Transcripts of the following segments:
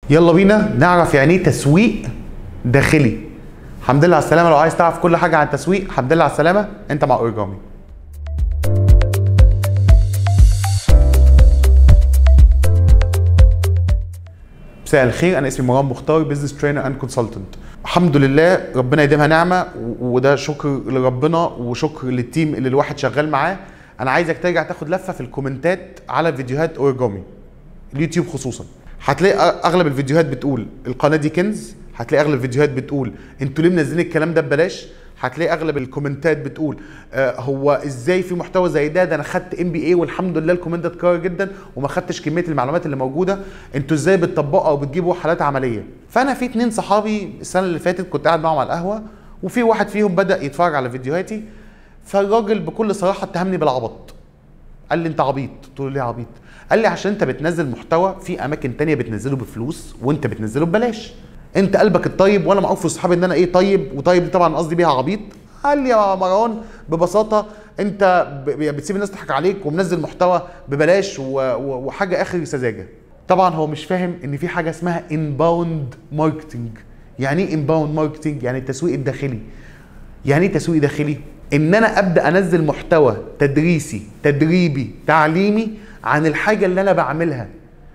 يلا بينا نعرف يعني ايه تسويق داخلي الحمد لله على السلامه لو عايز تعرف كل حاجه عن التسويق الحمد لله على السلامه انت مع اوريجامي مساء الخير انا اسمي مروان مختار بزنس ترينر اند كونسلتنت الحمد لله ربنا يديمها نعمه و- وده شكر لربنا وشكر للتيم اللي الواحد شغال معاه انا عايزك ترجع تاخد لفه في الكومنتات على فيديوهات اوريجامي اليوتيوب خصوصا هتلاقي أ- اغلب الفيديوهات بتقول القناه دي كنز هتلاقي اغلب الفيديوهات بتقول انتوا ليه منزلين الكلام ده ببلاش هتلاقي اغلب الكومنتات بتقول آه هو ازاي في محتوى زي ده ده انا خدت ام بي اي والحمد لله الكومنت ده اتكرر جدا وما خدتش كميه المعلومات اللي موجوده انتوا ازاي بتطبقوا او بتجيبوا حالات عمليه فانا في اتنين صحابي السنه اللي فاتت كنت قاعد معاهم على القهوه وفي واحد فيهم بدا يتفرج على فيديوهاتي فالراجل بكل صراحه اتهمني بالعبط قال لي انت عبيط قلت له ليه عبيط قال لي عشان انت بتنزل محتوى في اماكن تانية بتنزله بفلوس وانت بتنزله ببلاش انت قلبك الطيب وانا معروف في اصحابي ان انا ايه طيب وطيب دي طبعا قصدي بيها عبيط قال لي يا مروان ببساطه انت ب- بتسيب الناس تضحك عليك ومنزل محتوى ببلاش و- و- وحاجه اخر سذاجه طبعا هو مش فاهم ان في حاجه اسمها انباوند ماركتنج يعني ايه انباوند ماركتنج يعني التسويق الداخلي يعني ايه تسويق داخلي؟ ان انا ابدا انزل محتوى تدريسي تدريبي تعليمي عن الحاجه اللي انا بعملها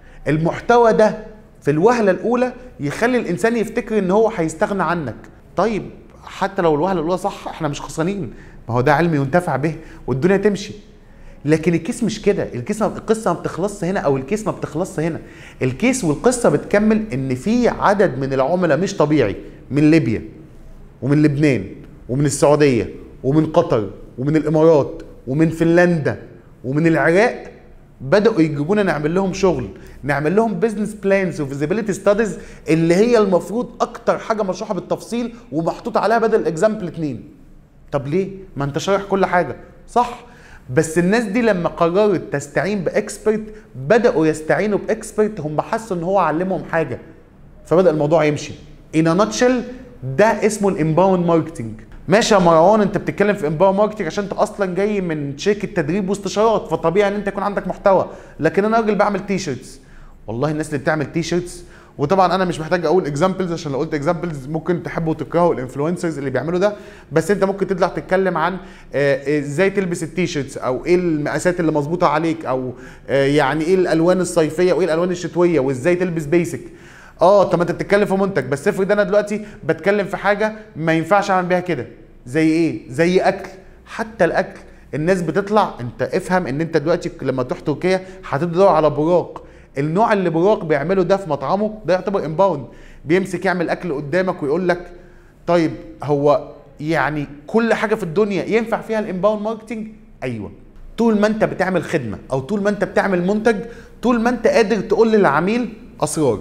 المحتوى ده في الوهله الاولى يخلي الانسان يفتكر ان هو هيستغنى عنك طيب حتى لو الوهله الاولى صح احنا مش خسرانين ما هو ده علم ينتفع به والدنيا تمشي لكن الكيس مش كده الكيس ما القصه ما بتخلصش هنا او الكيس ما بتخلصش هنا الكيس والقصه بتكمل ان في عدد من العملاء مش طبيعي من ليبيا ومن لبنان ومن السعوديه ومن قطر ومن الامارات ومن فنلندا ومن العراق بداوا يجيبونا نعمل لهم شغل نعمل لهم بزنس بلانز وفيزيبيليتي ستاديز اللي هي المفروض اكتر حاجه مشروحه بالتفصيل ومحطوط عليها بدل اكزامبل اتنين طب ليه ما انت شارح كل حاجه صح بس الناس دي لما قررت تستعين باكسبرت بداوا يستعينوا باكسبرت هم حسوا ان هو علمهم حاجه فبدا الموضوع يمشي ان ناتشل ده اسمه الانباوند ماركتنج ماشي يا مروان انت بتتكلم في انباوند ماركتنج عشان انت اصلا جاي من شركه تدريب واستشارات فطبيعي ان انت يكون عندك محتوى لكن انا راجل بعمل تي شيرتس والله الناس اللي بتعمل تي شيرتس وطبعا انا مش محتاج اقول اكزامبلز عشان لو قلت اكزامبلز ممكن تحبوا تكرهوا الانفلونسرز اللي بيعملوا ده بس انت ممكن تطلع تتكلم عن آه، ازاي تلبس التي شيرتس او ايه المقاسات اللي مظبوطه عليك او آه، يعني ايه الالوان الصيفيه وايه الالوان الشتويه وازاي تلبس بيسك اه طب ما انت بتتكلم في منتج بس افرض انا دلوقتي بتكلم في حاجه ما ينفعش اعمل بيها كده زي ايه زي اكل حتى الاكل الناس بتطلع انت افهم ان انت دلوقتي لما تروح تركيا هتدور على براق النوع اللي براق بيعمله ده في مطعمه ده يعتبر انباوند بيمسك يعمل اكل قدامك ويقول لك طيب هو يعني كل حاجه في الدنيا ينفع فيها الانباوند ماركتنج ايوه طول ما انت بتعمل خدمه او طول ما انت بتعمل منتج طول ما انت قادر تقول للعميل اسرار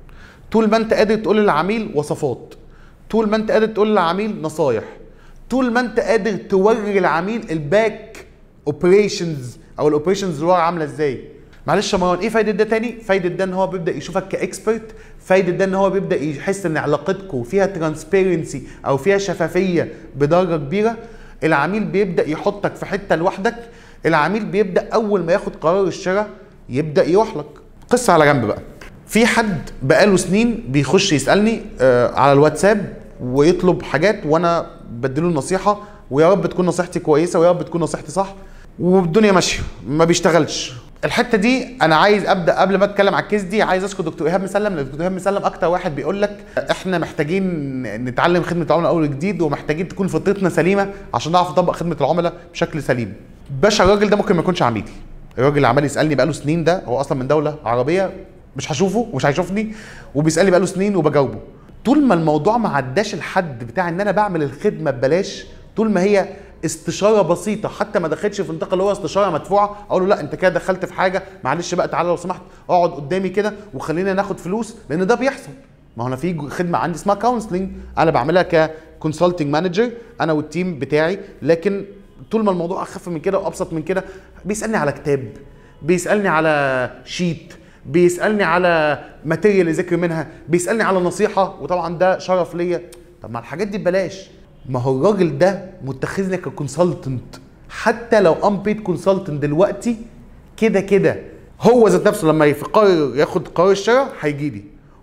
طول ما انت قادر تقول للعميل وصفات طول ما انت قادر تقول للعميل نصايح طول ما انت قادر توري العميل الباك اوبريشنز او الاوبريشنز اللي ورا عامله ازاي معلش يا مروان ايه فايده ده تاني فايده ده ان هو بيبدا يشوفك كاكسبرت فايده ده ان هو بيبدا يحس ان علاقتكم فيها ترانسبيرنسي او فيها شفافيه بدرجه كبيره العميل بيبدا يحطك في حته لوحدك العميل بيبدا اول ما ياخد قرار الشراء يبدا يروح لك قصه على جنب بقى في حد بقاله سنين بيخش يسالني آه على الواتساب ويطلب حاجات وانا بديله النصيحه ويا رب تكون نصيحتي كويسه ويا رب تكون نصيحتي صح والدنيا ماشيه ما بيشتغلش الحته دي انا عايز ابدا قبل ما اتكلم على الكيس دي عايز اشكر دكتور ايهاب مسلم لان دكتور ايهاب مسلم اكتر واحد بيقول لك احنا محتاجين نتعلم خدمه العملاء اول جديد ومحتاجين تكون فطرتنا سليمه عشان نعرف نطبق خدمه العملاء بشكل سليم باشا الراجل ده ممكن ما يكونش عميلي الراجل اللي عمال يسالني بقاله سنين ده هو اصلا من دوله عربيه مش هشوفه ومش هيشوفني وبيسالني بقاله سنين وبجاوبه طول ما الموضوع ما عداش الحد بتاع ان انا بعمل الخدمه ببلاش طول ما هي استشاره بسيطه حتى ما دخلتش في النطاق اللي هو استشاره مدفوعه اقول له لا انت كده دخلت في حاجه معلش بقى تعالى لو سمحت اقعد قدامي كده وخلينا ناخد فلوس لان ده بيحصل ما هو انا في خدمه عندي اسمها كونسلنج انا بعملها ككونسلتنج مانجر انا والتيم بتاعي لكن طول ما الموضوع اخف من كده وابسط من كده بيسالني على كتاب بيسالني على شيت بيسالني على ماتيريال يذاكر منها بيسالني على نصيحه وطبعا ده شرف ليا طب ما الحاجات دي ببلاش ما هو الراجل ده متخذني ككونسلتنت حتى لو ان بيد كونسلتنت دلوقتي كده كده هو ذات نفسه لما يقرر ياخد قرار الشراء هيجي لي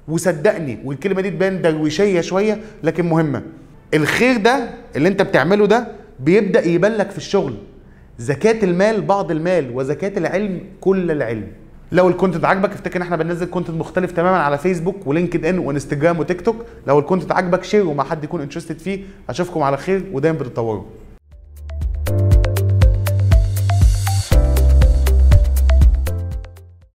وصدقني والكلمه دي تبان درويشيه شويه لكن مهمه الخير ده اللي انت بتعمله ده بيبدا يبان لك في الشغل زكاه المال بعض المال وزكاه العلم كل العلم لو الكونتنت عجبك افتكر ان احنا بننزل كونتنت مختلف تماما على فيسبوك ولينكد ان وانستجرام وتيك توك لو الكونتنت عجبك شير ومع حد يكون انترستد فيه اشوفكم على خير ودايما بتتطوروا